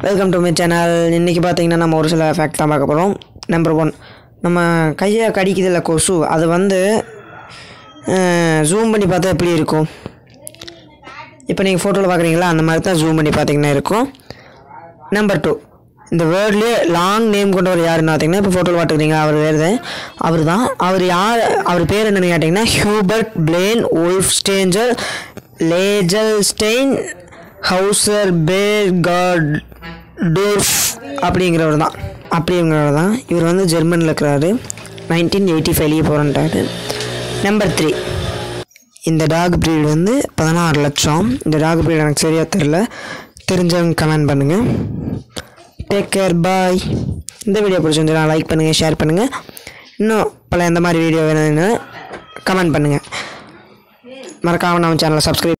welcome to my channel இன்றைக்கி பார்த்தீங்கன்னா நம்ம ஒரு சில ஃபேக்ட் தான் பார்க்க போகிறோம் நம்பர் ஒன் நம்ம கையை கடிக்குதில்ல கொசு அது வந்து ஜூம் பண்ணி பார்த்தா எப்படி இருக்கும் இப்போ நீங்கள் ஃபோட்டோவில் பார்க்குறீங்களா அந்த மாதிரி தான் ஜூம் பண்ணி பார்த்தீங்கன்னா இருக்கும் நம்பர் டூ இந்த வேர்ட்லேயே லாங் நேம் கொண்டவர் யாருன்னு பார்த்தீங்கன்னா இப்போ ஃபோட்டோவில் பார்த்துக்கிறீங்க அவர் வேறு தான் அவர் தான் அவர் யார் அவர் பேர் என்னன்னு கேட்டிங்கன்னா Hubert Blaine Wolfeschlegelsteinhausenbergerdorff அப்படிங்கிறவர் தான் அப்படிங்கிறவர் தான் இவர் வந்து ஜெர்மனியில் இருக்கிறாரு நைன்டீன் எயிட்டி ஃபைவ்லேயே போகிறன்ட்டாரு நம்பர் த்ரீ இந்த டாக் ப்ரீட் வந்து பதினாறு லட்சம் இந்த டாக் ப்ரீட் எனக்கு சரியாக தெரில தெரிஞ்சவங்க கமெண்ட் பண்ணுங்கள் டேக் கேர் பாய் இந்த வீடியோ பிடிச்சிருந்துச்சுன்னா லைக் பண்ணுங்கள் ஷேர் பண்ணுங்கள் இன்னும் பல எந்த மாதிரி வீடியோ வேணும்னு கமெண்ட் பண்ணுங்கள் மறக்காமல் நம்ம சேனலை சப்ஸ்கிரைப்